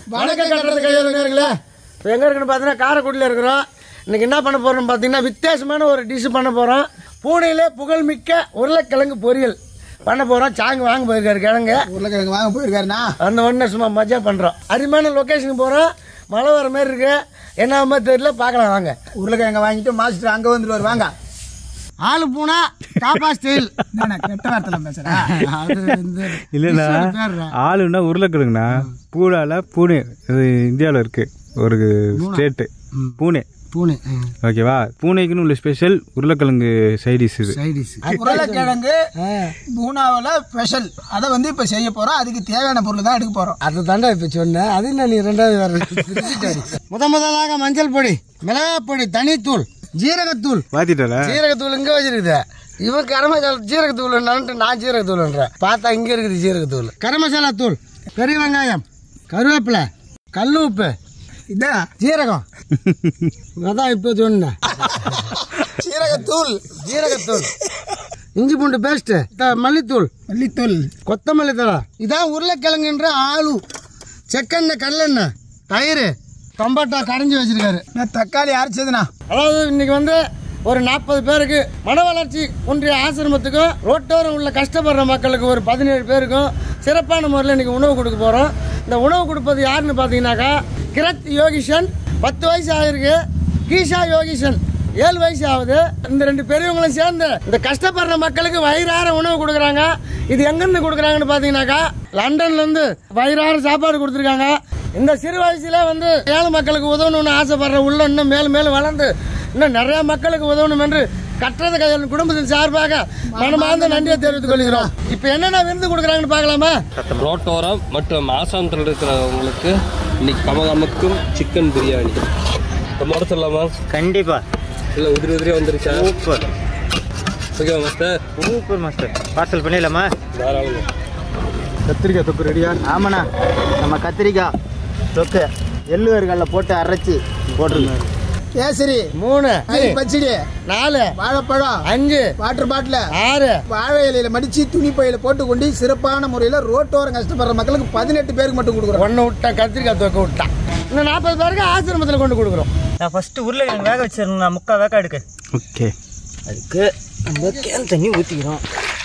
வணக்கம் கட்டுறது கையில் நேர்களே இப்போ எங்கே இருக்குன்னு பார்த்தீங்கன்னா காரைக்குடியில் இருக்கிறோம் இன்னைக்கு என்ன பண்ண போறோம்னு பார்த்தீங்கன்னா வித்தியாசமான ஒரு டிஷ் பண்ண போகிறோம் பூனையிலே புகழ்மிக்க உருளைக்கிழங்கு பொரியல் பண்ண போகிறோம் சாங்கு வாங்க போயிருக்காரு கிழங்கு உருளைக்கிழங்கு வாங்க போயிருக்காருண்ணா அந்த ஒன்று சும்மா மஜா பண்ணுறோம் அருமையான லொக்கேஷனுக்கு போகிறோம் மழை வர மாதிரி இருக்கு என்ன தெரியல பார்க்கலாம் வாங்க உருளைக்கிழங்கு வாங்கிட்டு மாஸ்டர் அங்க வந்துருவாரு வாங்க ஆளு பூனா டாப்பா ஸ்டைல் என்னண்ணா, கெட்ட வார்த்தை பேசுறேன் அது இந்த இல்லைண்ணா ஆளுன்னா உருளைக்கிழங்குண்ணா பூடால பூனே இது இந்தியாவில் இருக்கு ஒரு ஸ்டேட்டு பூனே பூனை ஓகேவா பூனேக்குன்னு உள்ள ஸ்பெஷல் உருளைக்கிழங்கு சைடிஷ் இது சைடிஷ் உருளைக்கிழங்கு பூனாவில் ஸ்பெஷல் அதை வந்து இப்ப செய்ய போறோம் அதுக்கு தேவையான பொருள் தான் எடுக்க போறோம் அது தாண்டா இப்ப சொன்னேன் அது என்ன நீ ரெண்டாவது வேற முத முதலாக மஞ்சள் பொடி மிளகாய் பொடி தனித்தூள் ஜீரகத்தூள் மாத்திட்டால ஜீரகத்தூள் இங்க வச்சிருக்குது இவன் கரம் மசாலா ஜீரகத்தூள் நான் ஜீரகத்தூள்ன்ற பார்த்தா இங்க இருக்குது ஜீரகத்தூள் கரம் மசாலா தூள் பெரிய வெங்காயம் கருவேப்பிலை கல் உப்பு இதான் ஜீரகம் அதான் இப்போ சொன்னேன் சீரகத்தூள் ஜீரகத்தூள் இஞ்சி பூண்டு பேஸ்ட் மல்லித்தூள் மல்லித்தூள் கொத்தமல்லி தழை இதான் உருளைக்கிழங்குன்ற ஆளு செக்கெண்ணெய் கடலெண்ணெய் தயிர் டொம்பட்டோ கரைஞ்சி வச்சிருக்காரு நான் தக்காளி அரைச்சதுண்ணா அதாவது இன்னைக்கு வந்து ஒரு நாற்பது பேருக்கு மன வளர்ச்சி ஒன்றிய ஆசிரமத்துக்கும் ரோட்டோரம் உள்ள கஷ்டப்படுற மக்களுக்கு ஒரு பதினேழு பேருக்கும் சிறப்பான முறையில் இன்னைக்கு உணவு கொடுக்க போகிறோம் இந்த உணவு கொடுப்பது யாருன்னு பார்த்தீங்கன்னாக்கா கிரத் யோகிஷன் பத்து வயசு ஆகிருக்கு கீஷா யோகிஷன் ஏழு வயசு ஆகுது இந்த ரெண்டு பெரியவங்களும் சேர்ந்து இந்த கஷ்டப்படுற மக்களுக்கு வயிறார உணவு கொடுக்குறாங்க இது எங்கேருந்து கொடுக்குறாங்கன்னு பார்த்தீங்கன்னாக்கா லண்டன்லேருந்து வயிறார சாப்பாடு கொடுத்துருக்காங்க இந்த சிறு வயசுல வந்து ஏழை மக்களுக்கு உதவணும்னு ஆசைப்படுற உள்ள இன்னும் மேலும் மேலும் வளர்ந்து இன்னும் நிறைய மக்களுக்கு உதவணும் என்று கட்டுறது கையில் குடும்பத்தின் சார்பாக மனமார்ந்த நன்றியை தெரிவித்துக் கொள்கிறோம் இப்போ என்னென்ன விருந்து கொடுக்குறாங்கன்னு பார்க்கலாமா ரோட்டோரம் மற்றும் ஆசாந்தில் இருக்கிறவங்களுக்கு இன்னைக்கு கமகமக்கும் சிக்கன் பிரியாணி இப்போ முறை சொல்லலாமா கண்டிப்பா இல்லை உதிரி உதிரியாக வந்துருச்சா சூப்பர் ஓகேவா மாஸ்டர் சூப்பர் மாஸ்டர் பார்சல் பண்ணிடலாமா தாராளமாக கத்திரிக்காய் தொக்கு ரெடியா ஆமாண்ணா நம்ம கத்திரிக்காய் தொக்கு எள்ளு கறிகளில் போட்டு அரைச்சி போட்டிருக்கோம் கேசரி மூணு பச்சடி நாலு வாழைப்பழம் அஞ்சு வாட்டர் பாட்டில் ஆறு வாழை இலையில மடிச்சு துணி பையில போட்டு கொண்டு சிறப்பான முறையில் ரோட்டோரம் கஷ்டப்படுற மக்களுக்கு பதினெட்டு பேருக்கு மட்டும் கொடுக்குறோம் ஒன்று விட்டான் கத்திரிக்காய் தொக்க விட்டான் இன்னும் நாற்பது பேருக்கு ஆசிரமத்தில் கொண்டு கொடுக்குறோம் நான் ஃபஸ்ட்டு உருளைக்கிழங்கு வேக வச்சிருந்தேன் நான் முக்கால் வேக எடுக்கு ஓகே அதுக்கு நம்ம கேன் தண்ணி ஊற்றிக்கிறோம்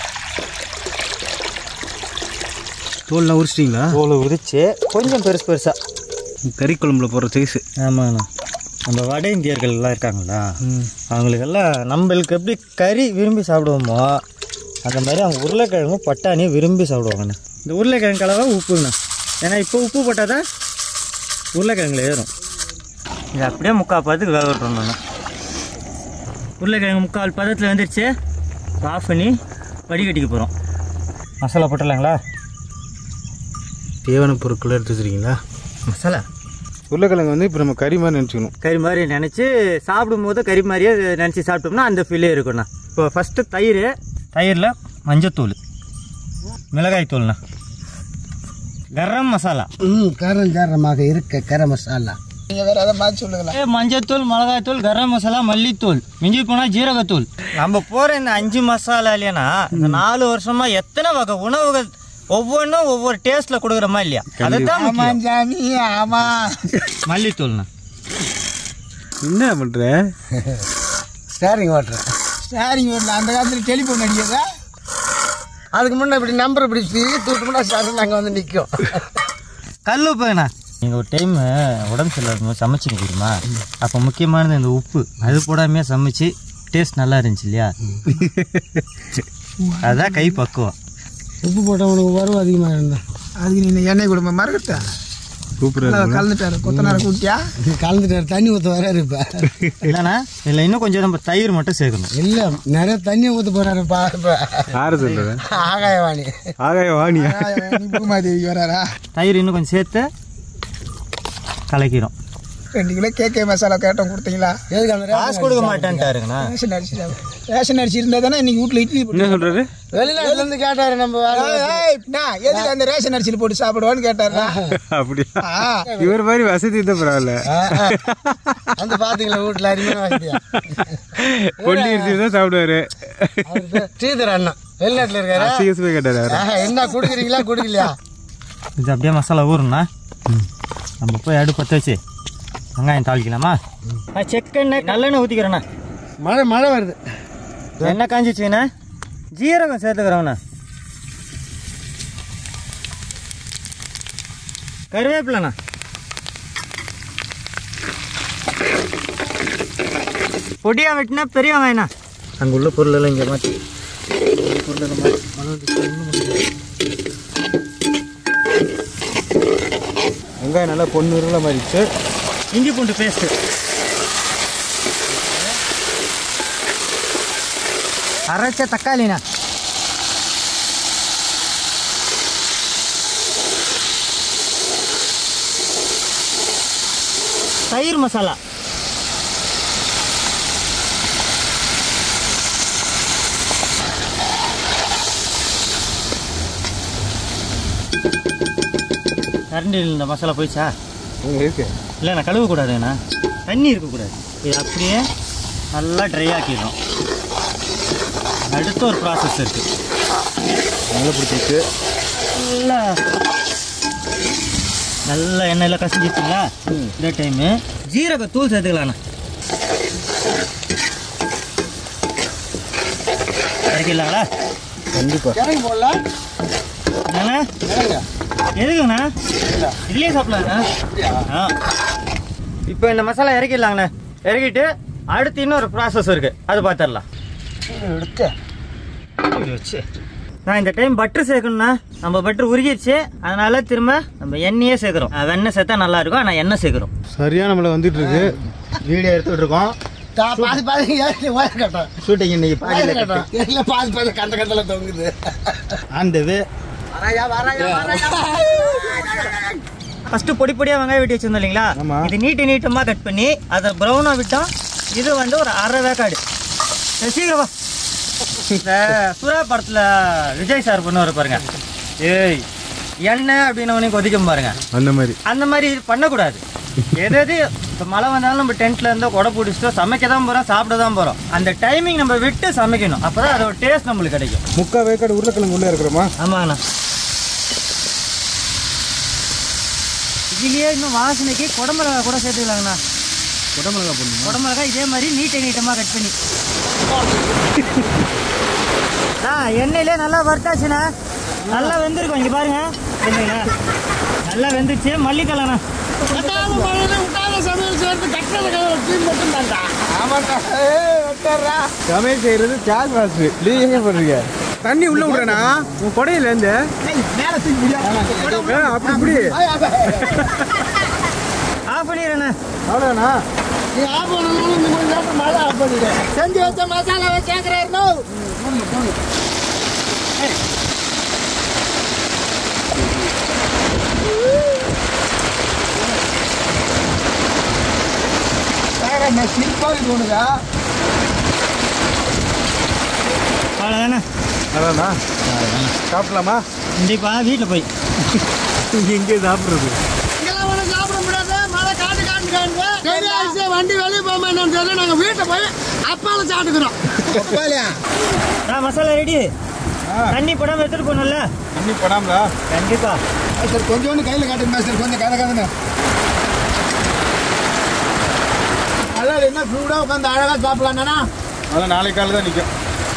தோல்லாம் உரிச்சிட்டிங்களா தோலை உரிச்சு கொஞ்சம் பெருசு பெருசாக கறி குழம்புல போடுற சைஸு ஆமாண்ணா நம்ம வட இந்தியர்கள் எல்லாம் இருக்காங்களா அவங்களுக்கெல்லாம் நம்மளுக்கு எப்படி கறி விரும்பி சாப்பிடுவோமோ அந்த மாதிரி அவங்க உருளைக்கிழங்கும் பட்டாணியும் விரும்பி சாப்பிடுவாங்கண்ணா இந்த உருளைக்கிழங்கு கலவை உப்புங்கண்ணா ஏன்னா இப்போ உப்பு போட்டால் தான் உருளைக்கிழங்குல ஏறும் இது அப்படியே முக்கால் பதத்துக்கு வேக விட்டுறோம்ண்ணா உருளைக்கிழங்கு முக்கால் பதத்தில் வந்துருச்சு ஆஃப் பண்ணி வடிகட்டிக்க போகிறோம் மசாலா போட்டுடலாங்களா தேவையான பொருட்களை எடுத்து வச்சிருக்கீங்களா மசாலா உருளைக்கிழங்கு வந்து இப்போ நம்ம கறி மாதிரி நினச்சிக்கணும் கறி மாதிரி நினச்சி சாப்பிடும்போது கறி மாதிரியே நினச்சி சாப்பிட்டோம்னா அந்த ஃபீலே இருக்கும்ண்ணா இப்போ ஃபஸ்ட்டு தயிர் தயிரில் மஞ்சத்தூள் மிளகாய் தூள்ண்ணா கரம் மசாலா ம் காரம் காரமாக இருக்க கர மசாலா நீங்க வேற எதை மாற்றி சொல்லுங்களேன் ஏ, மஞ்சத்தூள் மிளகாய்த்தூள் கரம் மசாலா மல்லித்தூள் மிஞ்சி போனால் ஜீரகத்தூள் நம்ம போகிற இந்த அஞ்சு மசாலா இல்லையானா இந்த நாலு வருஷமா எத்தனை வகை உணவுகள் ஒவ்வொன்றும் ஒவ்வொரு டேஸ்ட்டில் கொடுக்குறோமா இல்லையா அதுதான் ஆமா சாமி ஆமா மல்லித்தூள்ண்ணா என்ன பண்ணுற ஸ்டேரிங் வாட்டர் சரிங்க வீட்டில் அந்த காலத்தில் டெலிஃபோன் அடிக்கிறதா அதுக்கு முன்னே இப்படி நம்பர் இப்படி பிரி தூட்டு முன்னா ஸ்டார்ட் நாங்கள் வந்து நிற்கும் கல் உப்புண்ணா நீங்கள் ஒரு டைம் உடம்பு சரியில்லாத சமைச்சிங்க தெரியுமா அப்போ முக்கியமானது இந்த உப்பு அது போடாமையே சமைச்சு டேஸ்ட் நல்லா இருந்துச்சு இல்லையா அதுதான் கை பக்குவம் உப்பு போட்டவனுக்கு வரும் அதிகமாக இருந்தான் அதுக்கு நீ எண்ணெய் கொடுமை மறக்கட்டா சூப்பராக கலந்துட்டாரு கொத்தனார கூட்டியா கலந்துட்டாரு தண்ணி ஊற்ற வராரு இப்போ இல்லைண்ணா இதில் இன்னும் கொஞ்சம் நம்ம தயிர் மட்டும் சேர்க்கணும் இல்லை நிறைய தண்ணி ஊற்ற போறாரு பா இப்போ யார் சொல்கிறது ஆகாயவாணி ஆகாய வாணியா நீ பூமாதேவி வராரா தயிர் இன்னும் கொஞ்சம் சேர்த்து கலக்கிறோம் ரெண்டு கிலோ கேகே மசாலா கேட்டோம் கொடுத்தீங்களா எதுக்கு அந்த காசு கொடுக்க மாட்டேன்ட்டாருங்கண்ணா ரேஷன் அரிசி தான். ரேஷன் அரிசி இருந்தா தானே இன்னைக்கு வீட்டில் இட்லி போட்டு என்ன சொல்கிறாரு வெளிநாட்டுல இருந்து கேட்டாரு நம்ம வேலை ஏய், ஏய், நான் எதுக்கு அந்த ரேஷன் அரிசியில் போட்டு சாப்பிடுவான்னு கேட்டாருண்ணா அப்படியா ஆ, இவர் மாதிரி வசதி இருந்தால் பரவாயில்ல ஆ, ஆ. அந்த பாத்தீங்களா வீட்டுல அருமையான வசதியா கொல்லி அரிசி தான் சாப்பிடுவாரு அவரு பேர் ஸ்ரீதர் அண்ணா வெளிநாட்டுல இருக்காரு அசிகசமே கேட்டாரு அவரு. ஆஹா, என்ன குடுக்குறீங்களா குடுக்கலையா இது அப்படியே மசாலா ஊறுண்ணா நம்ம போய் அடுப்பு பற்ற வச்சு வெங்காயம் தாளிக்கலாமா செக்கெண்ணெய் நல்லெண்ணெய் ஊற்றிக்கிறேண்ணா மழை மழை வருது எண்ணெய் காஞ்சிச்சுண்ணா ஜீரகம் சேர்த்துக்கிறோண்ணா கருவேப்பிலண்ணா பொடியாக வெட்டினா பெரிய வெங்காயண்ணா அங்கே உள்ள பொருள் எல்லாம் இங்கே மாற்றி வெங்காயம் நல்லா பொண்ணு உருளை மாதிரிச்சு இஞ்சி பூண்டு பேஸ்ட்டு அரைச்ச தக்காளிண்ணா தயிர் மசாலா கரண்டியில் இந்த மசாலா போயிடுச்சா உங்க இருக்கு இல்லை நான் கழுவ கூடாதுண்ணா தண்ணி இருக்கக்கூடாது இது அப்படியே நல்லா ட்ரை ஆக்கிடணும் அடுத்த ஒரு ப்ராசஸ் இருக்கு நல்லா பிடிச்சிருக்கு நல்லா நல்லா எண்ணெயில் கசிஞ்சிச்சுங்களா இந்த டைமு ஜீரக தூள் சேர்த்துக்கலாண்ணா இறக்கிடலாங்களா கண்டிப்பா இறங்கி போடலாம் என்னண்ணா எதுக்குண்ணா இதுலேயே சாப்பிடலாண்ணா ஆ இப்போ இந்த மசாலா இறக்கிடலாங்கண்ணே இறக்கிட்டு அடுத்து இன்னொரு ப்ராசஸ் இருக்குது அது பார்த்துடலாம் எடுத்து இது வச்சு நான் இந்த டைம் பட்டர் சேர்க்கணும்னா நம்ம பட்டர் உருகிடுச்சு அதனால திரும்ப நம்ம எண்ணெயே சேர்க்குறோம் அஹ் வெண்ணெய் சேர்த்தா நல்லா இருக்கும் ஆனால் எண்ணெய் சேர்க்குறோம் சரியா நம்மள வந்துட்டு இருக்கு வீடியோ எடுத்துட்டு இருக்கோம் தா- பாதி பாதி ஏறி ஒயர் கட்டம் ஷூட்டிங் இன்னைக்கு ஒயர் பாதியில கட்டம் இல்லை பாதி பாதி கண்ட கண்டல தொங்குது அந்த வராயா வராயா வராயா ஃபர்ஸ்ட் பொடி பொடியா வெங்காயம் வெட்டி வச்சிருந்தோம் இல்லைங்களா ஆமா. இது நீட்டு நீட்டமா கட் பண்ணி அதை ப்ரௌனா விட்டோம் இது வந்து ஒரு அரை வேக்காடு சரி, சீக்கிரம் வா இந்த சுறா படத்துல விஜய் சார் பண்ணுவார் பாருங்க ஏய் எண்ணெய் அப்படின்னு உடனே கொதிக்கும் பாருங்க அந்த மாதிரி அந்த மாதிரி இது பண்ணக்கூடாது எது எது இப்போ மழை வந்தாலும் நம்ம டென்ட்ல இருந்தோ கொடை பிடிச்சிட்டோ சமைக்க தான் போகிறோம் சாப்பிட தான் போகிறோம் அந்த டைமிங் நம்ம விட்டு சமைக்கணும் அப்போ தான் அதோட டேஸ்ட் நம்மளுக்கு கிடைக்கும் முக்கா வேக்காடு உருளைக்கிழங்கு உள்ள இருக்கிறோமா ஆமாங்கண்ணா இதுலயே இன்னும் வாசனைக்கு குடமிளகா கூட சேர்த்துக்கலாங்கண்ணா குடமிளகா போடணும் குடமிளகா இதே மாதிரி நீட்டை நீட்டமாக கட் பண்ணி ஆ எண்ணெயிலே நல்லா வறுத்தாச்சுண்ணா நல்லா வெந்திருக்கும் இங்கே பாருங்க எண்ணெயில நல்லா வெந்துச்சு மல்லிக்கலண்ணா கட்டாத மழையில விட்டாத சமையல் சேர்த்து கட்டினது டீம் மட்டும் தான்டா ஆமாண்டா ஏய், வெட்டர்றா. சமையல் செய்யறது சார்ஜ் மாஸ்டர் நீங்க எங்க பண்றீங்க தண்ணி உள்ள விடுறேனா உன் கொடையில இருந்து ஏய், மேல தூக்கி முடியாது ஆ, அப்படி இப்படி ஆஃப் பண்ணிடுறேண்ணா அவ்வளோண்ணா நீ ஆஃப் பண்ணணும் இந்த கொஞ்சம் நேரம் மழை ஆஃப் பண்ணிடு செஞ்சு வச்ச மசாலாவை சேர்க்குறாருனோ வேற என்ன சிரிப்பா இது உனக்கா அவ்வளோதானே அதாண்ணா சாப்பிடலாமா கண்டிப்பா வீட்டில் போய் இங்க எங்கே சாப்பிடுறது இங்கெல்லாம் ஒன்றும் சாப்பிட முடியாது மழை காட்டு காட்டு காட்டுங்க சரி ஆயிடுச்சு வண்டி வெளியே போகாம என்னன்னு தெரியல நாங்கள் வீட்டை போய் அப்பால சாப்பிட்டுக்கிறோம் ஒப்பாலியா ஆ மசாலா ரெடி தண்ணி போடாமல் எடுத்துகிட்டு போகணும்ல தண்ணி படாமலா கண்டிப்பா சார் கொஞ்சோண்டு கையில் காட்டுங்க மாஸ்டர் கொஞ்சம் கதை கதைன்னு நல்லா என்ன ஃப்ரூடாக உட்காந்து அழகாக சாப்பிடலாம்னா அதான் நாளைக்கு காலையில் தான் நிற்கும்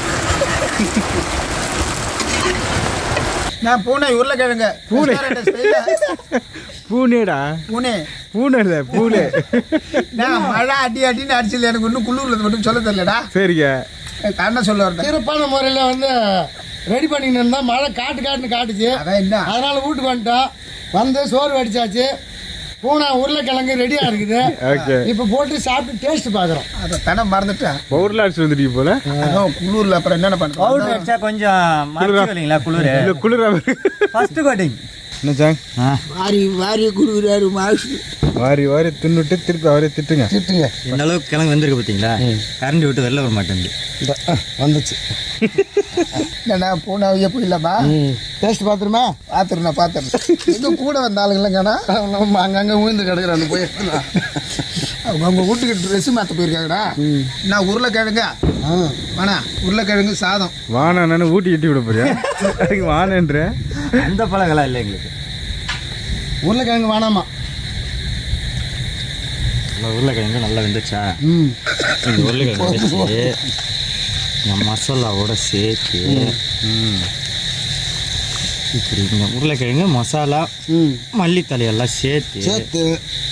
நான் பூனை உருளைக்கிழங்கு பூனை. Restaurant style ல பூனேடா பூனை பூனை இல்லை பூனே நான் மழை அடி அடின்னு அடிச்சல எனக்கு இன்னும் குள்ளூர்ல மட்டும் சொல்ல தெரியலடா சரிங்க கண்ண சொல்ல வரேன் சிறப்பான முறையில் வந்து ரெடி பண்ணிட்டு இருந்தா மழை காட்டு காட்டுன்னு காட்டுச்சு அதான் என்ன அதனால வீட்டுக்கு வந்துட்டோம் வந்து சோறு வடிச்சாச்சு பூனா உருளைக்கிழங்கு ரெடியா இருக்குது ஓகே இப்போ போட்டு சாப்பிட்டு டேஸ்ட் பார்க்குறோம் அதை தனம் மறந்துட்டேன் பவுடர்ல அடிச்சு வந்துட்டீங்க போல அதான் குள்ளூர்ல அப்புறம் என்னென்ன பண்ணுறோம் பவுடர் அடிச்சா கொஞ்சம் மறைச்சு இல்லைங்களா குளிர் இல்லை குளிரா ஃபர்ஸ்ட் கோட்டிங் என்ன சாங் வாரி வாரி குடுக்குறாரு மாஸ்டர் வாரி வாரி தின்னுட்டு திருப்பி அவரே திட்டுங்க திட்டுங்க இந்த அளவுக்கு கிழங்கு வந்திருக்கு பார்த்தீங்களா கரண்டி விட்டு வெளில வர மாட்டேங்குது இந்த ஆ, வந்துச்சு என்னண்ணா பூனாவையே போயிடலாமா டேஸ்ட் பார்த்துருமா பார்த்துருண்ணா பார்த்துருந்தேன் எங்க கூட வந்த ஆளுங்களங்கண்ணா நம்ம அங்கங்கே உயிர்ந்து கிடக்குறான்னு போய் அவங்க அவங்க வீட்டுக்கு ட்ரெஸ் மாற்ற போயிருக்காங்கடா நான் உருளைக்கிழங்க வேணா உருளைக்கிழங்கு சாதம் வானானு ஊட்டி எட்டி விட போறியா அதுக்கு வானன்ற அந்த பழகலாம் இல்லை எங்களுக்கு உருளைக்கிழங்கு வேணாமா இந்த உருளைக்கிழங்கு நல்லா வெந்துச்சா இந்த உருளைக்கிழங்கு வச்சு இந்த மசாலாவோட சேர்த்து இப்படி இந்த உருளைக்கிழங்கு மசாலா மல்லித்தலையெல்லாம் சேர்த்து சேர்த்து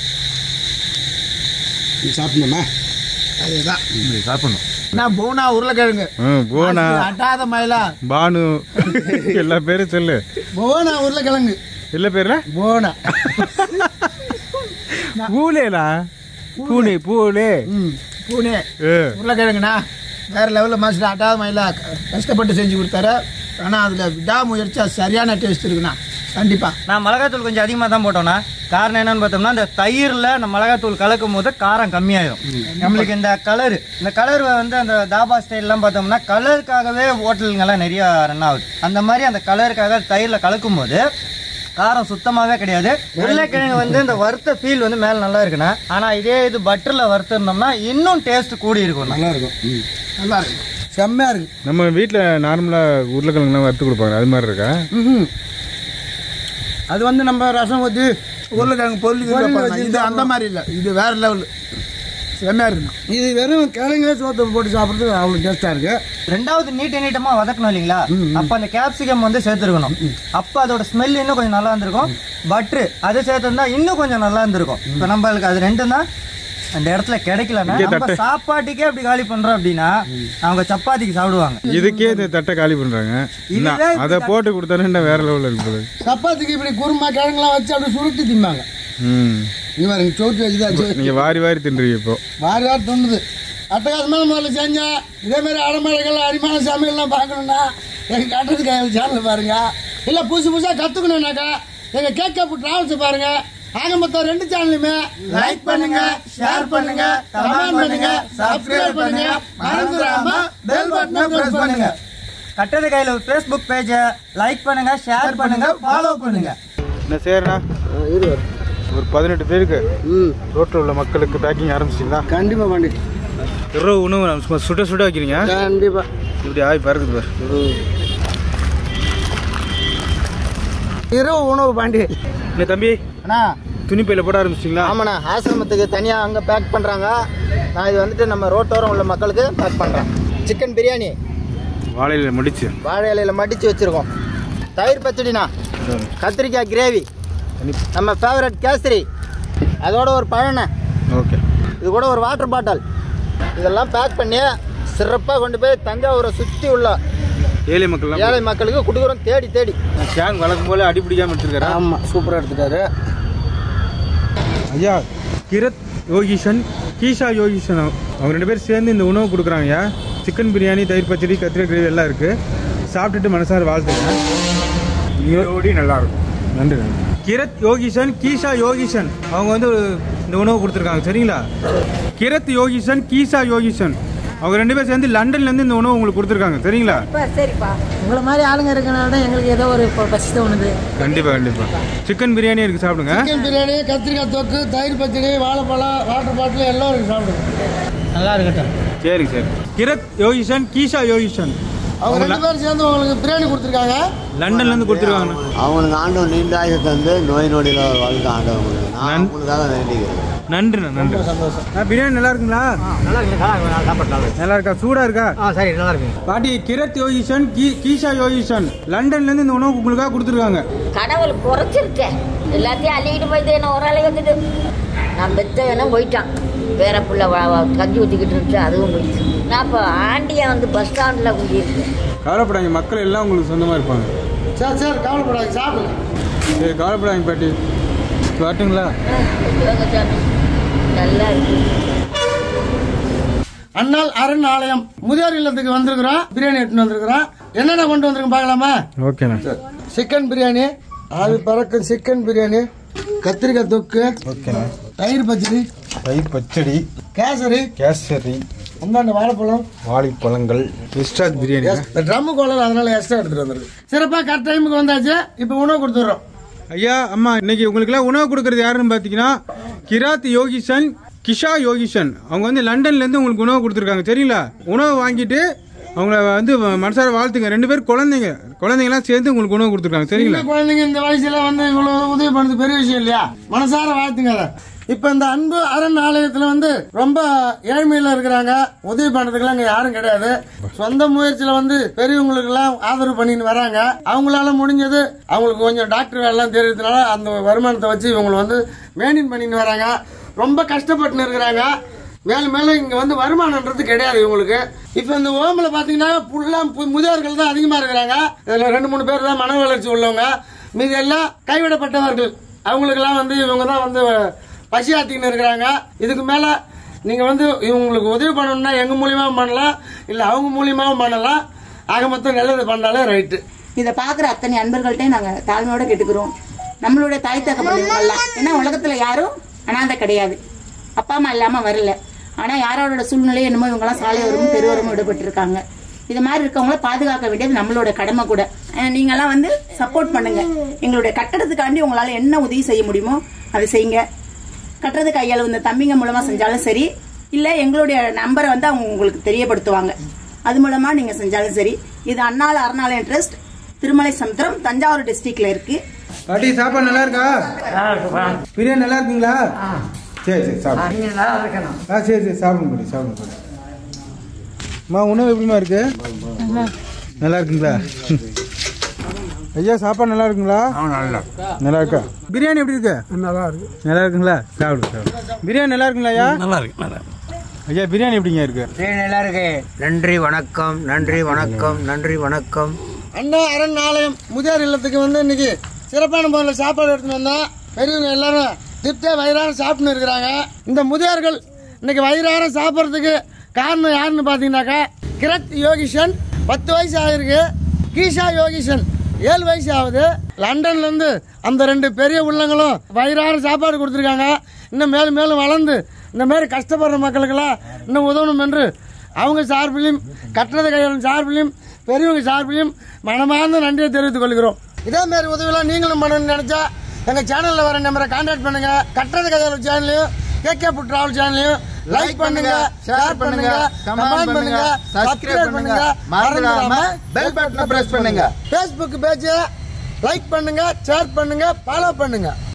நீ சாப்பிடணுமா அதுதான் சாப்பிடணும் நான் போனா உருளைக்கிழங்கு ம் போனா அட்டாத மயிலா பானு எல்லா பேரும் சொல்லு போனா உருளைக்கிழங்கு எல்லா பேர்ல போனா பூலேலா பூனே பூலே பூனே ஏ உருளைக்கிழங்குண்ணா வேற லெவலில் மாஸ்டர் அட்டாத மயிலா கஷ்டப்பட்டு செஞ்சு கொடுத்தாரு ஆனால் அதில் விடாமுயற்சி அது சரியான டேஸ்ட் இருக்குண்ணா கண்டிப்பாக நான் மிளகாத்தூள் கொஞ்சம் அதிகமாக தான் போட்டோம்னா காரணம் என்னன்னு பார்த்தோம்னா இந்த தயிரில் அந்த மிளகாத்தூள் கலக்கும் போது காரம் கம்மியாயிரும் நம்மளுக்கு இந்த கலர் இந்த கலர் வந்து அந்த தாபா ஸ்டைல்லாம் பார்த்தோம்னா கலருக்காகவே ஹோட்டலுங்கெல்லாம் நிறைய ரன் ஆகுது அந்த மாதிரி அந்த கலருக்காக தயிரில் கலக்கும் போது காரம் சுத்தமாகவே கிடையாது உருளைக்கிழங்கு வந்து இந்த வறுத்த ஃபீல் வந்து மேலே நல்லா இருக்குண்ணா ஆனால் இதே இது பட்டரில் வறுத்துருந்தோம்னா இன்னும் டேஸ்ட் கூடி இருக்கும் நல்லா இருக்கும் ம். நல்லா இருக்கும் செம்மையா இருக்கு நம்ம வீட்டில் நார்மலாக உருளைக்கிழங்குலாம் வறுத்து கொடுப்பாங்க அது மாதிரி இருக்கா ம்ஹும். அது வந்து நம்ம ரசம் ஊற்றி உருளைக்கிழங்கு பொருள் வைப்பாங்க. இது அந்த மாதிரி இல்லை இது வேற லெவல் செம்மையாக இருக்குண்ணா இது வெறும் கிழங்கு சோத்தை போட்டு சாப்பிட்றதுக்கு அவ்வளோ டேஸ்ட்டாக இருக்கு ரெண்டாவது நீட்ட நீட்டமா வதக்கணும் இல்லைங்களா அப்ப அந்த கேப்சிகம் வந்து சேர்த்துருக்கணும் அப்ப அதோட ஸ்மெல் இன்னும் கொஞ்சம் நல்லா இருந்திருக்கும் பட்ரு அதை சேர்த்திருந்தா இன்னும் கொஞ்சம் நல்லா இருந்திருக்கும் இப்ப நம்மளுக்கு அது ரெண்டும் தான் அந்த இடத்துல கிடைக்கலன்னா நம்ம சாப்பாட்டுக்கே அப்படி காலி பண்றோம் அப்படின்னா அவங்க சப்பாத்திக்கு சாப்பிடுவாங்க இதுக்கே இந்த தட்டை காலி பண்ணுறாங்க இதுவே அதை போட்டு கொடுத்தானே வேற லெவலில் இருக்கு போல சப்பாத்திக்கு இப்படி குருமா கிழங்குலாம் வச்சு அப்படியே சுருட்டி திம்பாங்க ம் இங்கே பாருங்க சோத்து வச்சுதான் நீங்கள் வாரி வாரி தின்றீங்க இப்போ வாரி வாரி தோணுது அட்டகாசமான முதல்ல செஞ்சேன் இதே மாதிரி அடமலைகள் அரிமான சமையல்லாம் பார்க்கணுன்னா எங்கள் கட்டது கையில் சேனல் பாருங்க இல்லை புதுசு புதுசாக கற்றுக்கணுன்னாக்கா எங்கள் கேக்கப் ட்ராவல்ஸை பாருங்க ஆக மொத்தம் ரெண்டு சேனலுமே லைக் பண்ணுங்க ஷேர் பண்ணுங்க கமெண்ட் பண்ணுங்க சப்ஸ்கிரைப் பண்ணுங்க மறந்துடாம பெல் பட்டனை பிரஸ் பண்ணுங்க கட்டது கையில ஃபேஸ்புக் பேஜை லைக் பண்ணுங்க ஷேர் பண்ணுங்க ஃபாலோ பண்ணுங்க என்ன சரிண்ணா ஒரு பதினெட்டு பேருக்கு ரோட்டில் உள்ள மக்களுக்கு பேக்கிங் ஆரம்பிச்சிங்களா கண்டிப்பாக பண்ணி இரவு உணவு நம்ம சும்மா சுட சுட வைக்கிறீங்க கண்டிப்பாக இப்படி ஆகி பறக்குது பாரு இரவு உணவு பாண்டி என்ன தம்பி அண்ணா துணி பையில போட ஆரம்பிச்சிங்களா ஆமாண்ணா ஆசிரமத்துக்கு தனியாக அங்கே பேக் பண்ணுறாங்க நான் இது வந்துட்டு நம்ம ரோட்டோரம் உள்ள மக்களுக்கு பேக் பண்ணுறேன் சிக்கன் பிரியாணி வாழையில முடிச்சு வாழை இலையில மடித்து வச்சுருக்கோம் தயிர் பச்சடிண்ணா கத்திரிக்காய் கிரேவி நம்ம ஃபேவரட் கேசரி அதோட ஒரு பழண்ணை ஓகே இது கூட ஒரு வாட்டர் பாட்டில் இதெல்லாம் பேக் பண்ணி சிறப்பாக கொண்டு போய் தஞ்சாவூரை சுற்றி உள்ள ஏழை மக்கள்லாம் ஏழை மக்களுக்கு கொடுக்குறோம் தேடி தேடி கேங் வழக்கம் போல அடி பிடிக்காம எடுத்துருக்காரா ஆமாம் சூப்பராக எடுத்துட்டாரு ஐயா கிரத் யோகிஷன் கீஷா யோகிஷன் அவங்க ரெண்டு பேரும் சேர்ந்து இந்த உணவு கொடுக்குறாங்க ஐயா சிக்கன் பிரியாணி தயிர் பச்சடி கத்திரிக்காய் கிரேவி எல்லாம் இருக்குது சாப்பிட்டுட்டு மனசார வாழ்த்துங்க யோடி நல்லா இருக்கும் நன்றி நன்றி கிரத் யோகிஷன் கீஷா யோகிஷன் அவங்க வந்து இந்த உணவு கொடுத்துருக்காங்க சரிங்களா கிரத் யோகிஷன் கீஷா யோகிஷன் அவங்க ரெண்டு பேரும் சேர்ந்து லண்டன்லேருந்து இந்த உணவு உங்களுக்கு கொடுத்துருக்காங்க சரிங்களா சரிப்பா சரிப்பா உங்களை மாதிரி ஆளுங்க இருக்கனால தான் எங்களுக்கு ஏதோ ஒரு இப்போ பசி தோணுது கண்டிப்பாக கண்டிப்பாக சிக்கன் பிரியாணி இருக்குது சாப்பிடுங்க சிக்கன் பிரியாணி கத்திரிக்காய் தொக்கு தயிர் பச்சடி வாழைப்பழம் வாட்டர் பாட்டில் எல்லாம் இருக்கு சாப்பிடுங்க நல்லா இருக்கட்டும் சரிங்க சரி கிரத் யோகிஷன் கீஷா யோகிஷன் அவங்க ரெண்டு பேரும் சேர்ந்து உங்களுக்கு பிரியாணி கொடுத்துருக்காங்க லண்டன்லேருந்து கொடுத்துருக்காங்க அவங்களுக்கு ஆண்டவன் நீண்ட ஆயுசை தந்து நோய் நொடியில் வாழ்க்கை ஆண்டவங்களுக்கு நான் நன்- உங்களுக்காக வேண்டிக்கிறேன் நன்றிண்ணா நன்றி ஆ, பிரியாணி நல்லா இருக்குங்களா நல்லா இருக்கு சாப்பிடலாம் நல்லா இருக்கா சூடா இருக்கா ஆ சரி நல்லா இருக்கு பாட்டி கிரத் யோகிஷன் கீ- கீஷா யோகிஷன் லண்டன்ல இருந்து இந்த உணவு உங்களுக்காக கொடுத்துருக்காங்க கடவுள் குறைச்சிருக்கேன் எல்லாத்தையும் அள்ளிக்கிட்டு போயிட்டு என்ன ஒரு ஆளை வந்துட்டு நான் பெத்த வேணும் போயிட்டான் வேற புள்ள வ- வ- கஞ்சி ஊற்றிக்கிட்டு இருந்துச்சு அதுவும் போயிடுச்சு நான் இப்போ ஆண்டியா வந்து பஸ் ஸ்டாண்டில் குடியிருக்கேன் கவலைப்படாங்க மக்கள் எல்லாம் உங்களுக்கு சொந்தமா இருப்பாங்க சரி சரி கவலைப்படாது சாப்பிடுங்க சரி கவலைப்படாங்க பாட்டி வரட்டுங்களா வாங்க சாமி நல்லா இருக்கு அண்ணால் அரண் ஆலயம் முதியோர் இல்லத்துக்கு வந்திருக்கிறோம் பிரியாணி எடுத்துன்னு வந்திருக்கிறோம் என்னென்ன கொண்டு வந்திருக்கோம் பார்க்கலாமா ஓகேண்ணா சிக்கன் பிரியாணி ஆவி பறக்கும் சிக்கன் பிரியாணி கத்திரிக்காய் தொக்கு ஓகேண்ணா தயிர் பச்சடி தயிர் பச்சடி கேசரி கேசரி அந்தாண்ட வாழைப்பழம் வாழைப்பழங்கள் விஸ்டாக் பிரியாணி இந்த ட்ரம்மு கோலர் அதனால எக்ஸ்ட்ரா எடுத்துட்டு வந்துருக்கு சிறப்பாக கரெக்ட் டைமுக்கு வந்தாச்சு இப்போ உணவு கொடுத்துட்றோம் ஐயா அம்மா இன்னைக்கு உங்களுக்குலாம் உணவு கொடுக்கறது யாருன்னு பார்த்தீங்கன்னா கிராத் யோகிஷன் கிஷா யோகிஷன் அவங்க வந்து லண்டன்ல இருந்து உங்களுக்கு உணவு கொடுத்துருக்காங்க சரிங்களா உணவு வாங்கிட்டு அவங்கள வந்து மனசார வாழ்த்துங்க ரெண்டு பேரும் குழந்தைங்க குழந்தைங்கலாம் சேர்ந்து உங்களுக்கு உணவு கொடுத்துருக்காங்க சரிங்களா சின்ன குழந்தைங்க இந்த வயசுல வந்து இவ்வளவு உதவி பண்ணது பெரிய விஷயம் இல்லையா மனசார வாழ்த்துங்க அதை இப்ப இந்த அன்பு அரண் ஆலயத்துல வந்து ரொம்ப ஏழ்மையில இருக்கிறாங்க உதவி பண்றதுக்குலாம் இங்க யாரும் கிடையாது சொந்த முயற்சியில வந்து பெரியவங்களுக்கு எல்லாம் ஆதரவு பண்ணிட்டு வராங்க அவங்களால முடிஞ்சது அவங்களுக்கு கொஞ்சம் டாக்டர் வேலை எல்லாம் தெரியறதுனால அந்த வருமானத்தை வச்சு இவங்களை வந்து மெயின்டைன் பண்ணிட்டு வராங்க ரொம்ப கஷ்டப்பட்டு இருக்கிறாங்க மேலும் மேலும் இங்க வந்து வருமானம்ன்றது கிடையாது இவங்களுக்கு இப்ப இந்த ஓமல பாத்தீங்கன்னா ஃபுல்லா பு- முதியோர்கள் தான் அதிகமா இருக்கிறாங்க இதுல ரெண்டு மூணு பேர் தான் மன வளர்ச்சி உள்ளவங்க மீதி எல்லாம் கைவிடப்பட்டவர்கள் அவங்களுக்கெல்லாம் வந்து இவங்க தான் வந்து பசி ஆத்தின்னு இருக்கிறாங்க இதுக்கு மேல நீங்க வந்து இவங்களுக்கு உதவி பண்ணணும்னா எங்க மூலியமாவும் பண்ணலாம் இல்ல அவங்க மூலியமாவும் பண்ணலாம் ஆக மொத்தம் நல்லது பண்ணாலே ரைட்டு இதை பார்க்குற அத்தனை அன்பர்கள்ட்டையும் நாங்கள் தாழ்மையோட கேட்டுக்கிறோம் நம்மளுடைய தாய் தகப்பெல்லாம் ஏன்னா உலகத்தில் யாரும் அனாதை கிடையாது அப்பா அம்மா இல்லாமல் வரல ஆனால் யாரோட சூழ்நிலை என்னமோ இவங்கெல்லாம் சாலையோரமும் தெருவோரமும் விடப்பட்டிருக்காங்க இது மாதிரி இருக்கவங்கள பாதுகாக்க வேண்டியது நம்மளோட கடமை கூட அஹ் நீங்கெல்லாம் வந்து சப்போர்ட் பண்ணுங்க எங்களுடைய கட்டடத்துக்காண்டி உங்களால் என்ன உதவி செய்ய முடியுமோ அதை செய்யுங்க கட்டுறது கையால் இந்த தம்பிங்க மூலமா செஞ்சாலும் சரி இல்ல எங்களுடைய நம்பரை வந்து அவங்க உங்களுக்கு தெரியப்படுத்துவாங்க அது மூலமா நீங்க செஞ்சாலும் சரி இது அண்ணாள் அறநாள் ட்ரஸ்ட் திருமலை சமுத்திரம் தஞ்சாவூர் டிஸ்ட்ரிக்ட்ல இருக்கு பாட்டி சாப்பாடு நல்லா இருக்கா பிரியாணி நல்லா இருக்குங்களா சரி சரி சாப்பிடு ஆ சரி சரி சாப்பிடுங்க பாட்டி சாப்பிடுங்க பாட்டி அம்மா உணவு எப்படிமா இருக்கு நல்லா இருக்குங்களா ஐயா சாப்பாடு நல்லா இருக்குங்களா நல்லா இருக்கா பிரியாணி எப்படி இருக்கு நல்லா இருக்கு நல்லா இருக்குங்களா சாப்பிடு சாப்பிடு பிரியாணி நல்லா இருக்குங்களா ஐயா நல்லா இருக்கு நல்லா ஐயா பிரியாணி எப்படிங்க இருக்கு நல்லா இருக்கு நன்றி வணக்கம் நன்றி வணக்கம் நன்றி வணக்கம் அண்ணா அரண் ஆலயம் முதியோர் இல்லத்துக்கு வந்து இன்னைக்கு சிறப்பான முறையில் சாப்பாடு எடுத்துன்னு வந்தோம் பெரியவங்க எல்லாரும் திருப்தியாக வயிறார சாப்பிட்டுன்னு இருக்கிறாங்க இந்த முதியோர்கள் இன்னைக்கு வயிறார சாப்பிட்றதுக்கு காரணம் யாருன்னு பார்த்தீங்கன்னாக்கா கிரத் யோகிஷன் பத்து வயசு ஆகிருக்கு கீஷா யோகிஷன் ஏழு வயசு ஆகுது லண்டன்ல இருந்து அந்த ரெண்டு பெரிய உள்ளங்களும் வயிறார சாப்பாடு கொடுத்துருக்காங்க இன்னும் மேலும் மேலும் வளர்ந்து இந்த மாதிரி கஷ்டப்படுற மக்களுக்கெல்லாம் இன்னும் உதவணும் என்று அவங்க சார்பிலும் கட்டண கையாளும் சார்பிலும் பெரியவங்க சார்பிலும் மனமார்ந்த நன்றியை தெரிவித்துக் கொள்கிறோம் இதே மாதிரி உதவியெல்லாம் நீங்களும் பண்ணணும்னு நினைச்சா எங்க சேனல்ல வர நம்பரை கான்டாக்ட் பண்ணுங்க கட்டண கையாளும் சேனலையும் கேகே புட் டிராவல் சேனலையும் லைக் பண்ணுங்க ஷேர் பண்ணுங்க கமெண்ட் பண்ணுங்க சப்ஸ்கிரைப் பண்ணுங்க மறந்துடாம பெல் பட்டனை பிரஸ் பண்ணுங்க ஃபேஸ்புக் பேஜ் லைக் பண்ணுங்க ஷேர் பண்ணுங்க ஃபாலோ பண்ணுங்க